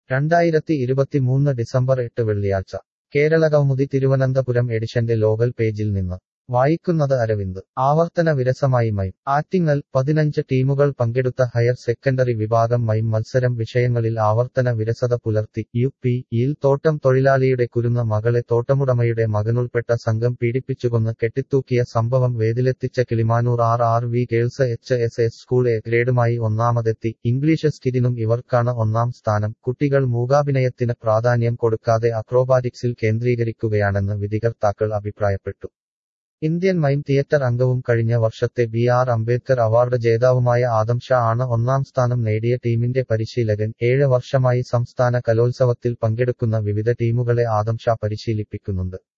രണ്ടായിരത്തി ഇരുപത്തിമൂന്ന് ഡിസംബർ എട്ട് വെള്ളിയാഴ്ച കേരള കൗമുദി തിരുവനന്തപുരം എഡിഷന്റെ ലോകൽ പേജിൽ നിന്ന് വായിക്കുന്നത് അരവിന്ദ് ആവർത്തന വിരസമായി മൈം ആറ്റിങ്ങൽ പതിനഞ്ച് ടീമുകൾ പങ്കെടുത്ത ഹയർ സെക്കൻഡറി വിഭാഗം മൈം മത്സരം വിഷയങ്ങളിൽ ആവർത്തന വിരസത പുലർത്തി യു പി യിൽ തോട്ടം തൊഴിലാളിയുടെ കുരുന്ന മകളെ തോട്ടമുടമയുടെ മകനുൾപ്പെട്ട സംഘം പീഡിപ്പിച്ചുകൊന്ന് കെട്ടിത്തൂക്കിയ സംഭവം വേദിലെത്തിച്ച Kilimanoor R R V girls H S S school A ഗ്രേഡുമായി ഒന്നാമതെത്തി ഇംഗ്ലീഷ് സ്കിറ്റിനും ഇവർക്കാണ് ഒന്നാം സ്ഥാനം കുട്ടികൾ മൂകാഭിനയത്തിന് പ്രാധാന്യം കൊടുക്കാതെ അക്രോബാറ്റിക്സിൽ കേന്ദ്രീകരിക്കുകയാണെന്ന് വിധികർത്താക്കൾ അഭിപ്രായപ്പെട്ടു ഇന്ത്യൻ മൈം തിയേറ്റർ അംഗവും കഴിഞ്ഞ വർഷത്തെ ബി ആർ അംബേദ്കർ അവാർഡ് ജേതാവുമായ ആദം ഷാ ആണ് ഒന്നാം സ്ഥാനം നേടിയ ടീമിന്റെ പരിശീലകൻ ഏഴ് വർഷമായി സംസ്ഥാന കലോത്സവത്തിൽ പങ്കെടുക്കുന്ന വിവിധ ടീമുകളെ ആദം ഷാ പരിശീലിപ്പിക്കുന്നുണ്ട്